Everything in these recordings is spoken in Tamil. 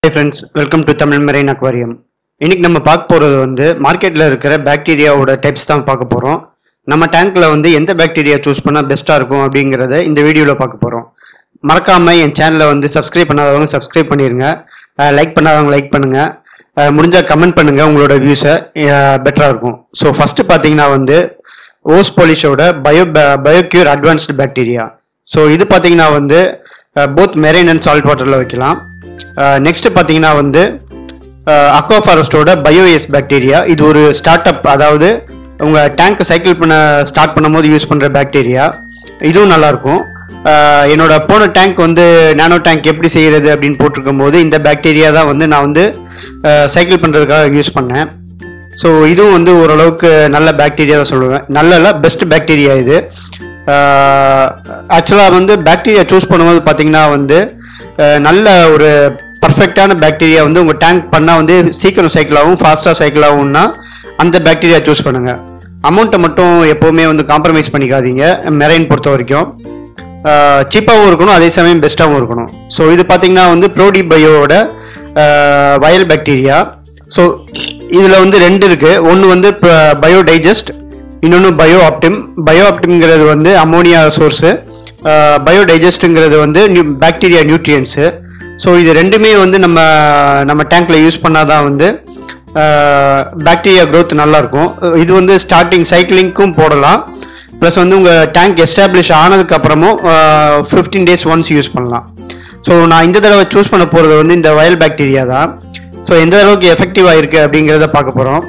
hey friends welcome to Tamil marine aquarium இன்னைக்கு நம்ம பார்க்க போகிறது வந்து மார்க்கெட்டில் இருக்கிற பாக்டீரியாவோட டைப்ஸ் தான் பார்க்க போகிறோம் நம்ம டேங்க்ல வந்து எந்த பாக்டீரியா சூஸ் பண்ணால் பெஸ்ட்டாக இருக்கும் அப்படிங்கிறத இந்த வீடியோவில் பார்க்க போகிறோம் மறக்காம என் சேனலை வந்து சப்ஸ்கிரைப் பண்ணாதவங்க சப்ஸ்கிரைப் பண்ணிடுங்க லைக் பண்ணாதவங்க லைக் பண்ணுங்க அஹ் முடிஞ்சா கமெண்ட் பண்ணுங்க உங்களோட வியூஸை பெட்டராக இருக்கும் ஸோ ஃபர்ஸ்ட் பார்த்தீங்கன்னா வந்து ஓஸ் பாலிஷோட bio Biocure advanced bacteria so இது பார்த்தீங்கன்னா வந்து போத் மெரைன் அண்ட் சால்ட் வாட்டரில் வைக்கலாம் நெக்ஸ்ட் பார்த்தீங்கன்னா வந்து அக்வா ஃபாரஸ்டோட பயோஎஸ் பாக்டீரியா இது ஒரு ஸ்டார்ட் அப் அதாவது உங்கள் டேங்க் சைக்கிள் பண்ண ஸ்டார்ட் பண்ணும்போது யூஸ் பண்ணுற பாக்டீரியா இதுவும் நல்லாயிருக்கும் என்னோட போன டேங்க் வந்து நானோ டேங்க் எப்படி செய்கிறது அப்படின்னு போட்டிருக்கும் போது இந்த பாக்டீரியா தான் வந்து நான் வந்து சைக்கிள் பண்ணுறதுக்காக யூஸ் பண்ணேன் ஸோ இதுவும் வந்து ஓரளவுக்கு நல்ல பாக்டீரியா தான் சொல்லுவேன் நல்ல இல்லை பெஸ்ட் பாக்டீரியா இது ஆக்சுவலாக வந்து பாக்டீரியா சூஸ் பண்ணும்போது பார்த்தீங்கன்னா வந்து அஹ், நல்ல ஒரு பர்ஃபெக்டான பாக்டீரியா வந்து உங்கள் டேங்க் பண்ணால் வந்து சீக்கிரம் சைக்கிள் ஆகும் ஃபாஸ்ட்டாக சைக்கிள் ஆகும்னா அந்த பாக்டீரியா சூஸ் பண்ணுங்கள் அமௌண்ட்டை மட்டும் எப்போவுமே வந்து காம்ப்ரமைஸ் பண்ணிக்காதீங்க மெரைன் பொறுத்த வரைக்கும் சீப்பாகவும் இருக்கணும் அதே சமயம் பெஸ்ட்டாகவும் இருக்கணும் ஸோ இது பார்த்தீங்கன்னா வந்து ப்ரோடி பயோவோட வயல் பாக்டீரியா ஸோ இதில் வந்து ரெண்டு இருக்கு ஒன்று வந்து பயோ டைஜஸ்ட் இன்னொன்று பயோ ஆப்டிம் பயோ ஆப்டிம்ங்கிறது வந்து அமோனியா சோர்ஸு பயோ டைஜஸ்ட்டுங்கிறது வந்து நியூ பாக்டீரியா நியூட்ரியன்ஸு ஸோ இது ரெண்டுமே வந்து நம்ம நம்ம டேங்க்ல யூஸ் பண்ணாதான் வந்து பாக்டீரியா growth நல்லா இருக்கும் இது வந்து ஸ்டார்டிங் சைக்கிளிங்க்கும் போடலாம் ப்ளஸ் வந்து உங்கள் டேங்க் எஸ்டாப்ளிஷ் ஆனதுக்கு அப்புறமும் ஃபிஃப்டீன் டேஸ் ஒன்ஸ் யூஸ் பண்ணலாம் ஸோ நான் இந்த தடவை சூஸ் பண்ண போகிறது வந்து இந்த வயல் பாக்டீரியா தான் ஸோ எந்த அளவுக்கு எஃபெக்டிவாக இருக்குது அப்படிங்கிறத பார்க்க போகிறோம்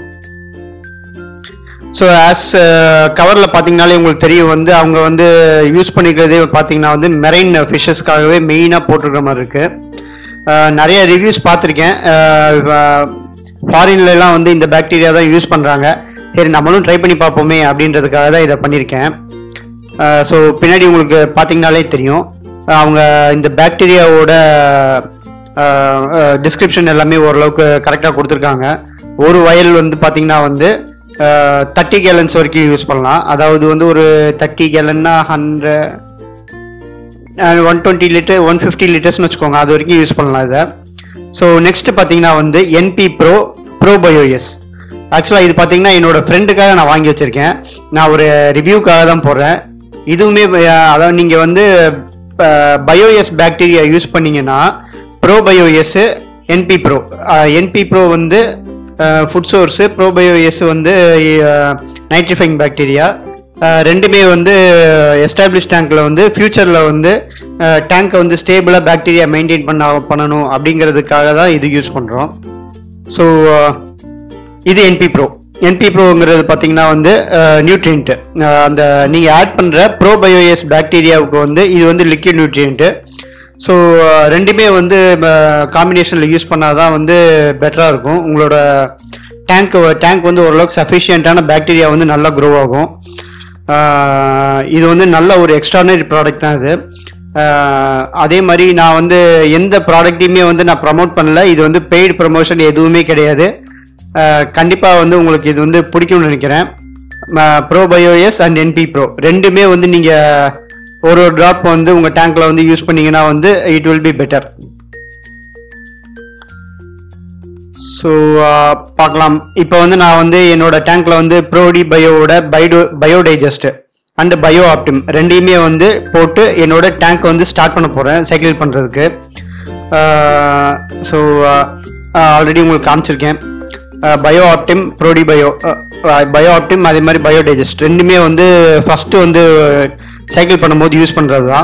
ஸோ ஆஸ் கவரில் பார்த்தீங்கனாலே உங்களுக்கு தெரியும் வந்து அவங்க வந்து யூஸ் பண்ணிக்கிறதே பார்த்தீங்கன்னா வந்து மெரைன் ஃபிஷ்ஷஸ்க்காகவே மெயினாக போட்டிருக்கிற மாதிரி இருக்குது நிறைய ரிவ்யூஸ் பார்த்துருக்கேன் ஃபாரின்லலாம் வந்து இந்த பாக்டீரியா தான் யூஸ் பண்ணுறாங்க சரி நம்மளும் ட்ரை பண்ணி பார்ப்போமே அப்படின்றதுக்காக தான் இதை பண்ணியிருக்கேன் ஸோ பின்னாடி உங்களுக்கு பார்த்தீங்கனாலே தெரியும் அவங்க இந்த பாக்டீரியாவோட டிஸ்கிரிப்ஷன் எல்லாமே ஓரளவுக்கு கரெக்டாக கொடுத்துருக்காங்க ஒரு வயல் வந்து பார்த்தீங்கன்னா வந்து தேர்ட்டி கேலன்ஸ் வரைக்கும் யூஸ் பண்ணலாம் அதாவது வந்து ஒரு தேர்ட்டி கேலன்னா hundred one twenty litre one fifty லிட்டர்ஸ்னு வச்சுக்கோங்க அது வரைக்கும் யூஸ் பண்ணலாம் இதை ஸோ நெக்ஸ்ட் பார்த்தீங்கன்னா வந்து என்பி ப்ரோ ப்ரோ பயோஎஸ் ஆக்சுவலாக இது பார்த்தீங்கன்னா என்னோட ஃப்ரெண்டுக்காக நான் வாங்கி வச்சிருக்கேன் நான் ஒரு ரிவ்யூக்காக தான் போடுறேன் இதுவுமே அஹ், அதாவது நீங்கள் வந்து பயோஎஸ் பாக்டீரியா யூஸ் பண்ணீங்கன்னா pro bios NB pro NB pro வந்து ஃபுட் சோர்ஸு ப்ரோபயோஎஸ் வந்து நைட்ரிஃபைங் பாக்டீரியா ரெண்டுமே வந்து எஸ்டாப்ளிஷ் டேங்க்ல வந்து ஃபியூச்சரில் வந்து டேங்கை வந்து ஸ்டேபிளாக பாக்டீரியா மெயின்டைன் பண்ண பண்ணணும் அப்படிங்கிறதுக்காக தான் இது யூஸ் பண்ணுறோம் ஸோ இது என்பி ப்ரோ என்பி ப்ரோங்கிறது பார்த்தீங்கன்னா வந்து நியூட்ரியன்ட் அந்த நீங்கள் ஆட் பண்ணுற ப்ரோபயோஎஸ் பாக்டீரியாவுக்கு வந்து இது வந்து லிக்விட் நியூட்ரியன்ட்டு ஸோ ரெண்டுமே வந்து காம்பினேஷனில் யூஸ் பண்ணால் தான் வந்து பெட்டராக இருக்கும் உங்களோட டேங்க் டேங்க் வந்து ஓரளவுக்கு சஃபிஷியண்ட்டான பாக்டீரியா வந்து நல்லா க்ரோ ஆகும் ஆஹ் இது வந்து நல்ல ஒரு எக்ஸ்ட்ரானரி ப்ராடக்ட் தான் இது ஆஹ் அதே மாதிரி நான் வந்து எந்த ப்ராடக்ட்டையுமே வந்து நான் ப்ரமோட் பண்ணல இது வந்து பெய்டு ப்ரமோஷன் எதுவுமே கிடையாது கண்டிப்பாக வந்து உங்களுக்கு இது வந்து பிடிக்கும்னு நினைக்கிறேன் pro bios and NB pro ரெண்டுமே வந்து நீங்கள் ஒரு ஒரு ட்ராப் வந்து உங்கள் டேங்க்ல வந்து யூஸ் பண்ணீங்கன்னா வந்து it will be better so பார்க்கலாம் இப்போ வந்து நான் வந்து என்னோட டேங்க்ல வந்து ப்ரோடி பயோவோட பயோடோ பயோடைஜஸ்ட் அண்ட் பயோ ஆப்டிம் ரெண்டையுமே வந்து போட்டு என்னோட டேங்க் வந்து ஸ்டார்ட் பண்ண போகிறேன் சைக்கிள் பண்ணுறதுக்கு ஸோ ஆல்ரெடி உங்களுக்கு காமிச்சிருக்கேன் bio optim Prodibio bio optim அதே மாதிரி பயோடைஜஸ்ட் ரெண்டுமே வந்து ஃபஸ்ட்டு வந்து சைக்கிள் பண்ணும்போது யூஸ் பண்ணுறது தான்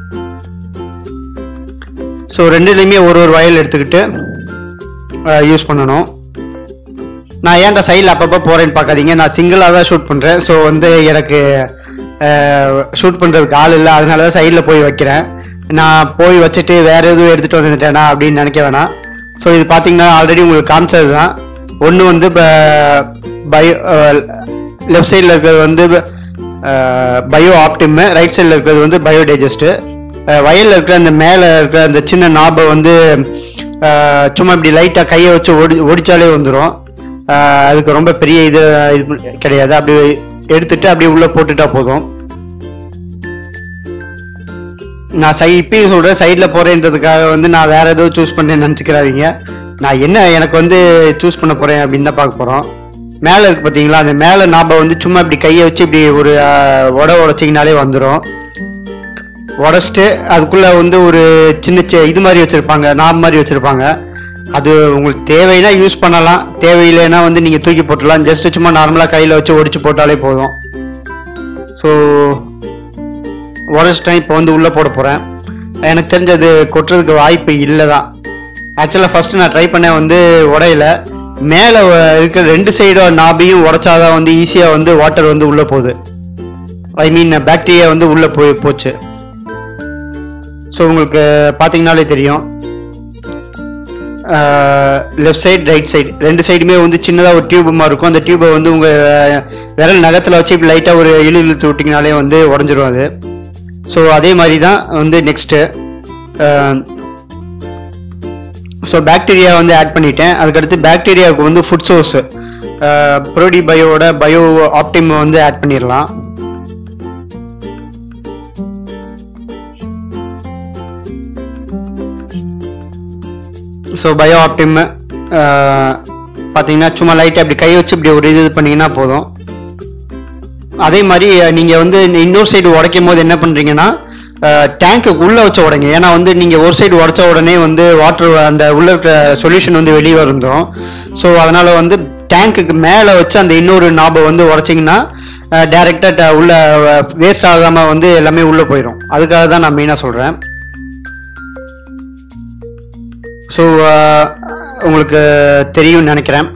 ஸோ ரெண்டுலேயுமே ஒரு ஒரு வயல் எடுத்துக்கிட்டு யூஸ் பண்ணணும் நான் ஏன்டா சைடில் அப்பப்போ போகிறேன்னு பார்க்காதீங்க நான் சிங்கிளாக தான் ஷூட் பண்ணுறேன் ஸோ வந்து எனக்கு ஷூட் பண்ணுறதுக்கு ஆள் இல்லை அதனால தான் சைடில் போய் வைக்கிறேன் நான் போய் வச்சுட்டு வேற எதுவும் எடுத்துகிட்டு வந்துட்டேனா அப்படின்னு நினைக்க வேணாம் ஸோ இது பார்த்தீங்கன்னா ஆல்ரெடி உங்களுக்கு காமிச்சது தான் ஒன்று வந்து பயோ லெஃப்ட் சைடில் இருக்கிறது வந்து பயோ ஆப்டிம் ரைட் சைடில் இருக்கிறது வந்து பயோ டைஜஸ்ட்டு வயலில் இருக்கிற அந்த மேலே இருக்கிற அந்த சின்ன நாபை வந்து அஹ், சும்மா இப்படி லைட்டாக கையை வச்சு ஒடி ஒடிச்சாலே வந்துடும் அதுக்கு ரொம்ப பெரிய இது இது கிடையாது அப்படி எடுத்துட்டு அப்படியே உள்ளே போட்டுட்டா போதும் நான் சை இப்பயும் சொல்கிறேன் சைடில் போகிறேன்றதுக்காக வந்து நான் வேற ஏதோ சூஸ் பண்ணேன்னு நினச்சிக்கிறாதீங்க நான் என்ன எனக்கு வந்து சூஸ் பண்ண போகிறேன் அப்படின்னு தான் பார்க்க போகிறோம் மேலே இருக்கு பார்த்தீங்களா அந்த மேலே நாப வந்து சும்மா இப்படி கையை வச்சு இப்படி ஒரு அஹ், உட உடச்சிங்கனாலே வந்துடும் உடச்சிட்டு அதுக்குள்ள வந்து ஒரு சின்ன சி- இது மாதிரி வச்சிருப்பாங்க நாப் மாதிரி வச்சிருப்பாங்க அது உங்களுக்கு தேவைன்னா யூஸ் பண்ணலாம் தேவையில்லைன்னா வந்து நீங்க தூக்கி போட்டுடலாம் ஜஸ்ட் சும்மா நார்மலா கையில வச்சு ஒடிச்சு போட்டாலே போதும் ஸோ உடச்சிட்டேன் இப்போ வந்து உள்ள போட போறேன் எனக்கு தெரிஞ்சது கொட்டுறதுக்கு வாய்ப்பு இல்லை தான் ஆக்சுவலாக ஃபர்ஸ்ட் நான் ட்ரை பண்ணேன் வந்து உடையில மேலே இருக்கிற ரெண்டு சைடும் நாபையும் உடைச்சாதான் வந்து ஈஸியாக வந்து வாட்டர் வந்து உள்ள போகுது ஐ மீன் பாக்டீரியா வந்து உள்ள போய் போச்சு ஸோ உங்களுக்கு பார்த்தீங்கனாலே தெரியும் லெஃப்ட் சைடு ரைட் சைடு ரெண்டு சைடுமே வந்து சின்னதாக ஒரு டியூப் மாதிரி இருக்கும் அந்த டியூபை வந்து உங்கள் விரல் நகத்தில் வச்சு இப்படி லைட்டாக ஒரு இழு இழுத்து விட்டிங்கனாலே வந்து உடஞ்சிரும் அது ஸோ அதே மாதிரி தான் வந்து நெக்ஸ்ட்டு ஸோ பாக்டீரியா வந்து ஆட் பண்ணிட்டேன் அதுக்கடுத்து பாக்டீரியாவுக்கு வந்து ஃபுட் சோர்ஸ் ப்ரோடி பயோவோட பயோ ஆப்டிம் வந்து ஆட் பண்ணிடலாம் ஸோ பயோ ஆப்டிம் பார்த்தீங்கன்னா சும்மா லைட்டாக அப்படி கை வச்சு இப்படி ஒரு இது பண்ணீங்கன்னா போதும் அதே மாதிரி நீங்கள் வந்து இன்னொரு சைடு உடைக்கும் போது என்ன பண்ணுறீங்கன்னா டேங்க்குக்கு உள்ளே வச்ச உடைங்க ஏன்னா வந்து நீங்கள் ஒரு சைடு உடைச்ச உடனே வந்து வாட்டர் அந்த உள்ள இருக்கிற சொல்யூஷன் வந்து வெளியே வந்துடும் ஸோ அதனால் வந்து டேங்க்குக்கு மேலே வச்சு அந்த இன்னொரு நாபை வந்து உடைச்சிங்கன்னா டேரெக்டாக உள்ள வேஸ்ட் ஆகாமல் வந்து எல்லாமே உள்ளே போயிடும் அதுக்காக தான் நான் மெயினாக சொல்கிறேன் ஸோ உங்களுக்கு தெரியும்னு நினைக்கிறேன்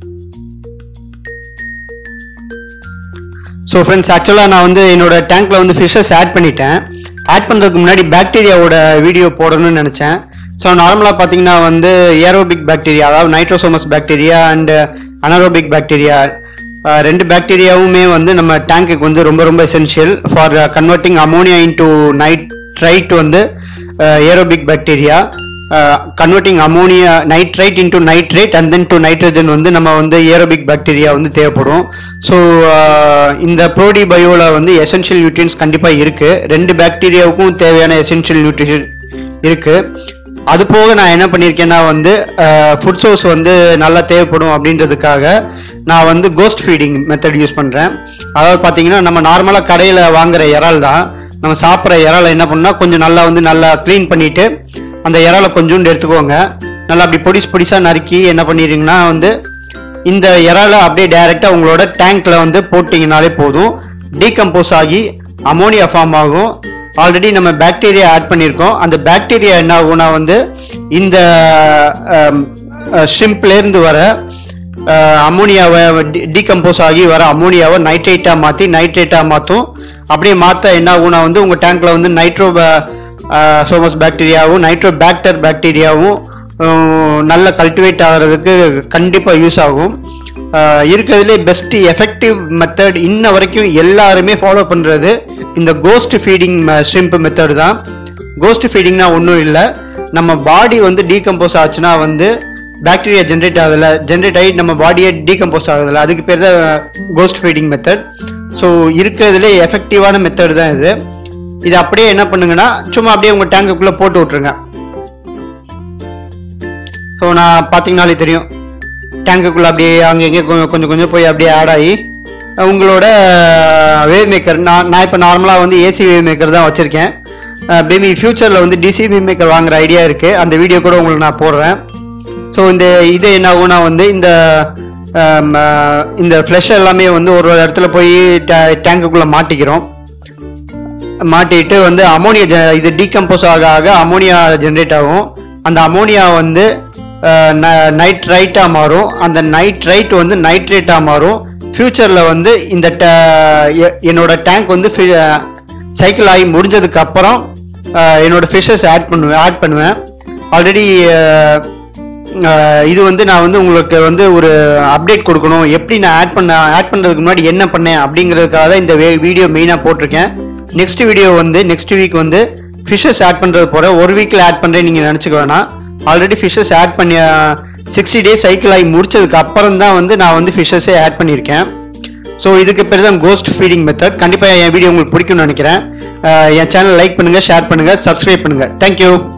ஸோ ஃப்ரெண்ட்ஸ் ஆக்சுவலாக நான் வந்து என்னோட டேங்க்ல வந்து ஃபிஷஸ் ஆட் பண்ணிட்டேன் ஆட் பண்ணுறதுக்கு முன்னாடி பாக்டீரியாவோட வீடியோ போடணும்னு நினச்சேன் ஸோ நார்மலாக பார்த்தீங்கன்னா வந்து ஏரோபிக் பாக்டீரியா அதாவது nitrosomonas bacteria and anaerobic bacteria ரெண்டு பாக்டீரியாவுமே வந்து நம்ம டேங்க்குக்கு வந்து ரொம்ப ரொம்ப essential for converting ammonia into nitrite வந்து aerobic bacteria converting ammonia nitrite into nitrate and then to nitrogen வந்து நம்ம வந்து ஏரோபிக் பாக்டீரியா வந்து தேவைப்படும் ஸோ இந்த ப்ரோடி பயோல வந்து எசென்ஷியல் நியூட்ரியன்ஸ் கண்டிப்பாக இருக்கு ரெண்டு பாக்டீரியாவுக்கும் தேவையான எசென்ஷியல் நியூட்ரிஷன் இருக்கு அது போக நான் என்ன பண்ணியிருக்கேன்னா வந்து ஃபுட் சோர்ஸ் வந்து நல்லா தேவைப்படும் அப்படின்றதுக்காக நான் வந்து கோஸ்ட் ஃபீடிங் மெத்தட் யூஸ் பண்ணுறேன் அதாவது பார்த்தீங்கன்னா நம்ம நார்மலாக கடையில் வாங்குற இறால் தான் நம்ம சாப்பிட்ற இறாலை என்ன பண்ணால் கொஞ்சம் நல்லா வந்து நல்லா க்ளீன் பண்ணிட்டு அந்த இறாலை கொஞ்சோண்டு எடுத்துக்கோங்க நல்லா அப்படி பொடிஸ் பொடிசாக நறுக்கி என்ன பண்ணிடுறீங்கன்னா வந்து இந்த இறாலை அப்படியே டைரெக்டாக உங்களோட டேங்க்ல வந்து போட்டிங்கனாலே போதும் டீகம்போஸ் ஆகி அமோனியா ஃபார்ம் ஆகும் ஆல்ரெடி நம்ம பாக்டீரியா ஆட் பண்ணியிருக்கோம் அந்த பாக்டீரியா என்ன ஆகும்னா வந்து இந்த ஷ்ரிம்ப்லேருந்து வர அமோனியாவை டீகம்போஸ் ஆகி வர அமோனியாவை நைட்ரேட்டாக மாற்றி நைட்ரேட்டாக மாற்றும் அப்படியே மாற்ற என்ன ஆகும்னா வந்து உங்கள் டேங்க்ல வந்து நைட்ரோ சோமஸ் பாக்டீரியாவும் நைட்ரோ பாக்டர் பாக்டீரியாவும் நல்ல கல்டிவேட் ஆகிறதுக்கு கண்டிப்பாக யூஸ் ஆகும் இருக்கிறதுலே பெஸ்ட் எஃபெக்டிவ் மெத்தட் இன்ன வரைக்கும் எல்லாருமே ஃபாலோ பண்ணுறது இந்த கோஸ்ட் ஃபீடிங் ஷ்ரிம்ப் மெத்தட் தான் கோஸ்ட் ஃபீடிங்னா ஒன்றும் இல்லை நம்ம பாடி வந்து டீகம்போஸ் ஆச்சுன்னா வந்து பாக்டீரியா ஜென்ரேட் ஆகுதுல ஜென்ரேட் ஆகி நம்ம பாடியை டீகம்போஸ் ஆகுதுல அதுக்கு பேர் தான் கோஸ்ட் ஃபீடிங் மெத்தட் ஸோ இருக்கிறதுலே எஃபெக்டிவான மெத்தட் தான் இது இது அப்படியே என்ன பண்ணுங்கன்னா சும்மா அப்படியே உங்கள் டேங்குக்குள்ளே போட்டு விட்ருங்க ஸோ நான் பார்த்தீங்கனாலே தெரியும் டேங்குக்குள்ளே அப்படியே அங்கே கொஞ்சம் கொஞ்சம் கொஞ்சம் போய் அப்படியே ஆட் ஆகி உங்களோட வேவ் மேக்கர் நான் நான் இப்போ நார்மலாக வந்து ஏசி வேவ் மேக்கர் தான் வச்சுருக்கேன் பேபி ஃப்யூச்சரில் வந்து டிசி வேவ் மேக்கர் வாங்குற ஐடியா இருக்குது அந்த வீடியோ கூட உங்களுக்கு நான் போடுறேன் ஸோ இந்த இது என்ன ஆகும்னா வந்து இந்த இந்த ஃப்ளஷ் எல்லாமே வந்து ஒரு ஒரு இடத்துல போய் டேங்குக்குள்ளே மாட்டிக்கிறோம் மாட்டிட்டு வந்து அமோனியா இது டீகம்போஸ் ஆக ஆக அமோனியா ஜென்ரேட் ஆகும் அந்த அமோனியா வந்து நைட்ரைட்டாக மாறும் அந்த நைட்ரைட் வந்து நைட்ரேட்டாக மாறும் ஃப்யூச்சரில் வந்து இந்த என்னோட டேங்க் வந்து சைக்கிள் ஆகி முடிஞ்சதுக்கு அப்புறம் என்னோட ஃபிஷஸ் ஆட் பண்ணுவேன் ஆட் பண்ணுவேன் ஆல்ரெடி இது வந்து நான் வந்து உங்களுக்கு வந்து ஒரு அப்டேட் கொடுக்கணும் எப்படி நான் ஆட் பண்ண ஆட் பண்ணுறதுக்கு முன்னாடி என்ன பண்ணேன் அப்படிங்கிறதுக்காக தான் இந்த வீடியோ மெயினாக போட்டிருக்கேன் நெக்ஸ்ட் வீடியோ வந்து நெக்ஸ்ட் வீக் வந்து ஃபிஷஸ் ஆட் பண்ணுறது போகிற ஒரு வீக்கில் ஆட் பண்ணுறேன் நீங்கள் நினச்சிக்க வேணாம் ஆல்ரெடி ஃபிஷஸ் ஆட் பண்ணி சிக்ஸ்டி டேஸ் சைக்கிள் ஆகி முடிச்சதுக்கு அப்புறம் தான் வந்து நான் வந்து ஃபிஷஸே ஆட் பண்ணியிருக்கேன் ஸோ இதுக்கு பேர் தான் கோஸ்ட் ஃபீடிங் மெத்தட் கண்டிப்பாக என் வீடியோ உங்களுக்கு பிடிக்கும்னு நினைக்கிறேன் என் சேனல் லைக் பண்ணுங்கள் ஷேர் பண்ணுங்கள் சப்ஸ்கிரைப் பண்ணுங்கள் தேங்க்யூ